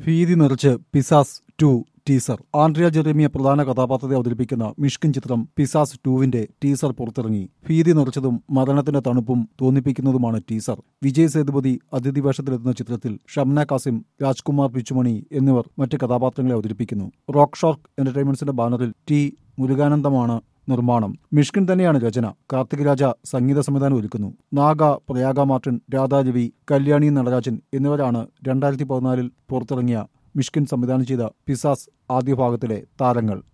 ഭീതി നിറച്ച് Pisasu two teaser Andrea Jeremiah പ്രധാന കഥാപാത്രത്തെ അവതരിപ്പിക്കുന്ന മിഷ്കിൻ ചിത്രം പിസാസ് ടുവിന്റെ ടീസർ പുറത്തിറങ്ങി ഭീതി നിറച്ചതും മരണത്തിന്റെ തണുപ്പും തോന്നിപ്പിക്കുന്നതുമാണ് ടീസർ വിജയ് സേതുപതി അതിഥി വേഷത്തിലെത്തുന്ന ചിത്രത്തിൽ ഷംന കാസിം രാജ്കുമാർ പിച്ചുമണി എന്നിവർ മറ്റ് കഥാപാത്രങ്ങളെ അവതരിപ്പിക്കുന്നു റോക്ക് ഷോർക്ക് എന്റർടൈൻമെന്റ്സിന്റെ ബാനറിൽ ടി മുരുകാനന്ദമാണ് നിർമ്മാണം മിഷ്കിൻ തന്നെയാണ് രചന കാർത്തിക് രാജ സംഗീത സംവിധാനം ഒരുക്കുന്നു നാഗ പ്രയാഗ മാർട്ടിൻ രാധാരവി കല്യാണി നടരാജൻ എന്നിവരാണ് രണ്ടായിരത്തി പതിനാലിൽ പുറത്തിറങ്ങിയ മിഷ്കിൻ സംവിധാനം ചെയ്ത പിസാസ് ആദ്യ ഭാഗത്തിലെ താരങ്ങൾ